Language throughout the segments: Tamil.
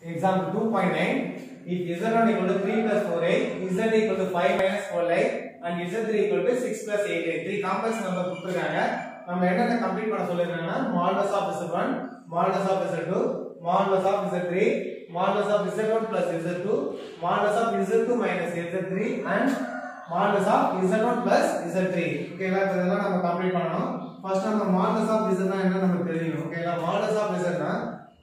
Example 2.9. If z1 equal to 3 plus 4a, z equal to 5 minus 4a, and z3 equal to 6 plus 8a. Three complex number கொடுத்துருக்காங்க நம்ம என்னென்ன கம்ப்ளீட் பண்ண சொல்லிருக்காங்கன்னா modulus of z1 modulus of z2 modulus of z3 modulus of z1 plus z2 modulus of z2 minus z3 and modulus of z1 plus z3 ஓகேங்களா இப்ப இதெல்லாம் நம்ம கம்ப்ளீட் பண்ணணும் ஃபர்ஸ்ட் நம்ம மாடலஸ் ஆஃப் z னா என்ன நமக்கு தெரியணும் ஓகேங்களா மாடலஸ் ஆஃப் z னா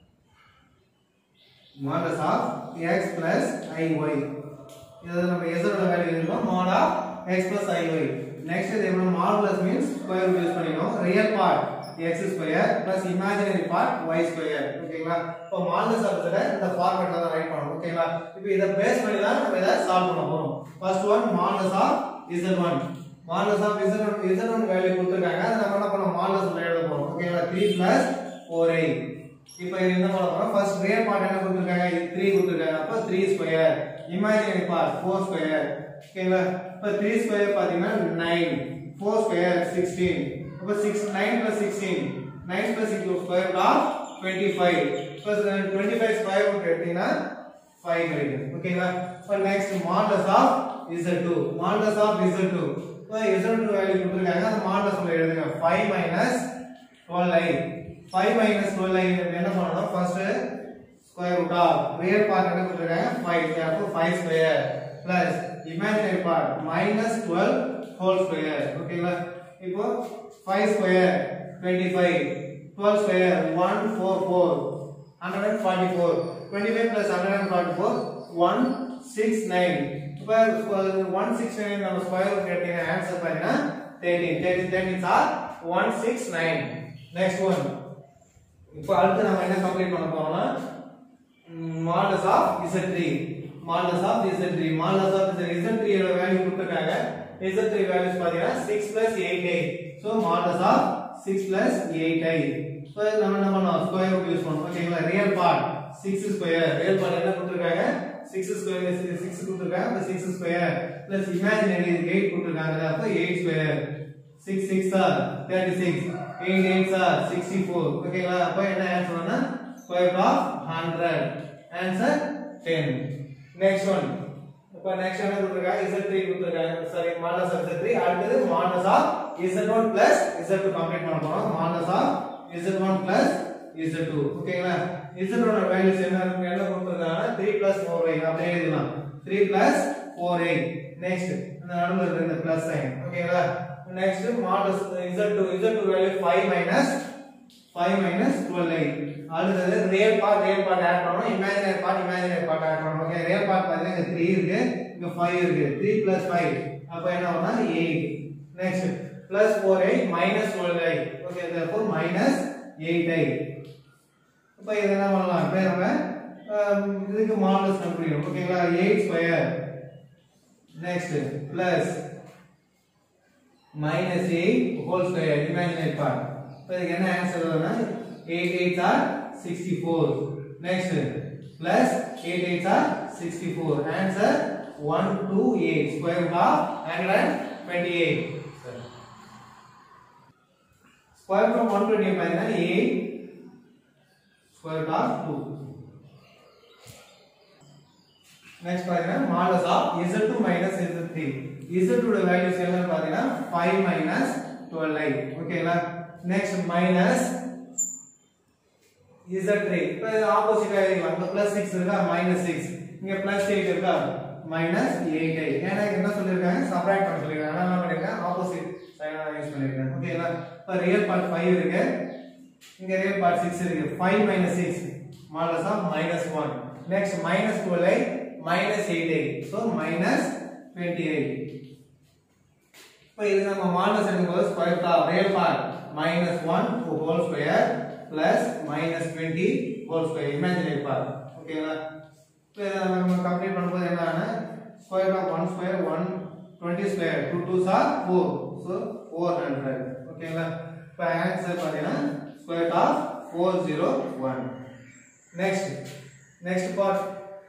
modulus of x plus iy இது நம்ம s ஓட வேல்யூ எழுதுறோம் mod of x plus iy next இது என்ன modulus means square root use பண்ணினோம் real part x square plus imaginary part y square ஓகேங்களா இப்போ modulus of இத இந்த ஃபார்மட்ல தான் ரைட் பண்ணனும் ஓகேங்களா இப்போ இத பேஸ் பண்ணி தான் நம்ம இத சால்வ் பண்ண போறோம் first one modulus of z1 modulus of z1 z1 value கொடுத்திருக்காங்க அதை நம்ம என்ன பண்ணோம் modulus உள்ள எழுத போறோம் ஓகேங்களா 3 4a இப்போ இது என்ன பண்ண போறோம் ஃபர்ஸ்ட் ரியல் பார்ட் என்ன கொடுத்திருக்காங்க 3 கொடுத்திருக்காங்க அப்ப 3 ஸ்கொயர் இமேஜினரி பார்ட் 4 ஸ்கொயர் ஓகேங்களா இப்போ 3 ஸ்கொயர் பாத்தீங்கன்னா 9 4 ஸ்கொயர் 16 அப்ப 6 9 plus 16 9 plus 6 square root of 25 plus 25 square root எடுத்தீங்கன்னா 5 கிடைக்கும் ஓகேங்களா இப்போ next modulus of z2 modulus of z2 இப்போ z2 வேல்யூ கொடுத்திருக்காங்க அந்த மாடலஸ் உள்ள எழுதுங்க 5 minus 12i 5 minus 12i என்ன பண்ணனும் first square root of real part என்ன கொடுத்திருக்காங்க 5 அப்போ 5 square plus imaginary part minus 12 whole square ஓகேங்களா இப்போ 5 ஸ்கொயர் 25 12 ஸ்கொயர் 144 144 25 plus 144 169 இப்போ 169 நம்ம ஸ்கொயர் ரூட் எடுத்தீங்கன்னா ஆன்சர் பாத்தீங்கன்னா 13 13 13 ஆர் 169 நெக்ஸ்ட் ஒன் இப்போ அடுத்து நம்ம என்ன கம்ப்ளீட் பண்ண போறோம்னா modulus of z3 modulus of z3 modulus of z3 ஓட வேல்யூ கொடுத்திருக்காங்க z3 வேல்யூஸ் பாத்தீங்கன்னா 6 8i so modulus of 6 8i so நம்ம என்ன பண்ணோம் ஸ்கொயர் ரூட் யூஸ் பண்ணோம் ஓகேங்களா real part 6 square real part என்ன கொடுத்திருக்காங்க 6 ஸ்கொயர் 6 கொடுத்திருக்காங்க அப்ப 6 ஸ்கொயர் பிளஸ் இமேஜினரி 8 கொடுத்திருக்காங்க அப்ப 8 ஸ்கொயர் 6 6 ஆர் 36 8 8 ஆர் 64 ஓகேங்களா அப்ப என்ன ஆன்சர்னா square root of 100 answer 10 next one இப்போ நெக்ஸ்ட் என்ன கொடுத்திருக்காங்க z3 கொடுத்திருக்காங்க சாரி மாடலஸ் ஆஃப் z3 அடுத்தது modulus of z1 plus z2 complete பண்ண போறோம் modulus of z1 plus z2 ஓகேங்களா z1 ஓட வேல்யூஸ் என்ன இருக்கு என்ன கொடுத்திருக்காங்க 3 plus 4y அப்படியே எழுதலாம் 3 plus 4y நெக்ஸ்ட் இந்த நடுவுல இருக்க இந்த பிளஸ் சைன் ஓகேங்களா next modulus z2 z2 value 5 minus 5 minus 12i அடுத்தது real part real part add பண்ணனும் imaginary part imaginary part add பண்ணனும் ஓகே ரியல் பார்ட் பாத்தீங்கன்னா இங்க 3 இருக்கு இங்க 5 இருக்கு 3 plus 5 அப்ப என்ன ஆகும்னா 8 next plus 4i minus 12i okay therefore minus 8i இப்போ இத என்ன பண்ணலாம் இப்போ நம்ம ஆம், இதுக்கு மாடல்ஸ் கண்டுபிடிக்கணும் ஓகேங்களா 8 square next plus minus 8 whole square imaginary part இப்போ இதுக்கு என்ன ஆன்சர் வரும்னா 8 8 are 64 next plus 8 8 are 64 answer 128 square root of 128 square root of 128 பாத்தீங்கன்னா 8 square root of 2 நெக்ஸ்ட் பாத்தீங்கன்னா modulus of z2 minus z3 z2 ஓட வேல்யூஸ் என்னன்னு பாத்தீங்கன்னா 5 மைனஸ் 12i ஓகேங்களா நெக்ஸ்ட் மைனஸ் z3 இப்போ ஆப்போசிட்டா எழுதிக்கலாம் அங்க பிளஸ் 6 இருக்கா மைனஸ் 6 இங்க பிளஸ் 8 இருக்கா மைனஸ் 8i ஏன்னா இங்க என்ன சொல்லிருக்காங்க சப்ராக்ட் பண்ண சொல்லிருக்காங்க அதனால என்ன பண்ணிருக்கேன் ஆப்போசிட் சைனா யூஸ் பண்ணிருக்கேன் ஓகேங்களா இப்போ ரியல் பார்ட் 5 இருக்கு இங்க ரியல் பார்ட் 6 இருக்கு 5 minus 6 modulus of minus 1 next minus 12i minus 8i so minus 28 இப்போ இது நம்ம மாடலஸ் எடுக்கும்போது square root of real part minus 1 whole square plus minus 20 whole square imaginary part ஓகேங்களா இப்போ இதை நம்ம கம்ப்ளீட் பண்ணும்போது என்ன ஆனா square of 1 square 1 20 square 2 2s are 4 so 400 ஓகேங்களா இப்போ ஆன்சர் பார்த்தீங்கன்னா square of 401 next next part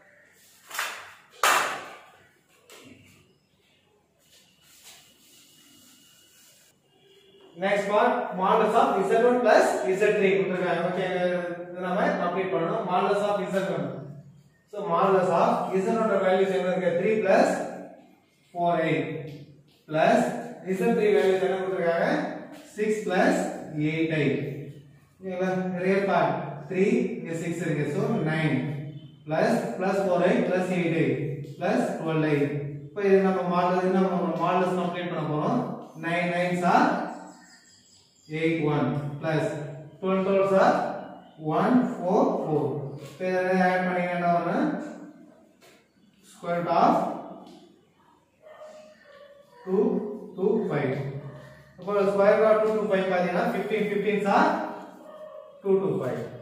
next part modulus of z1 plus z3 கொடுத்திருக்காங்க ஓகே இது நம்ம கம்ப்ளீட் பண்ணனும் modulus of z1 so modulus of இசனோட வேல்யூஸ் என்ன இருக்கு three plus four eight plus இசன் த்ரீ வேல்யூஸ் என்ன கொடுத்துருக்காங்க six plus eight eight real part three இங்க சிக்ஸ் இருக்கு so nine plus plus four eight plus eight eight plus twelve eight இப்போ இது நம்ம மாடல் இது நம்ம மாடல்ஸ் கம்ப்ளீட் பண்ண போறோம் nine nines are eight one plus twelve twelves are one four four இப்போ இதை ஆட் பண்ணீங்கன்னா என்ன வரும் square root of two two five அப்போ square root of two two five பார்த்தீங்கன்னா fifteen fifteens are two two five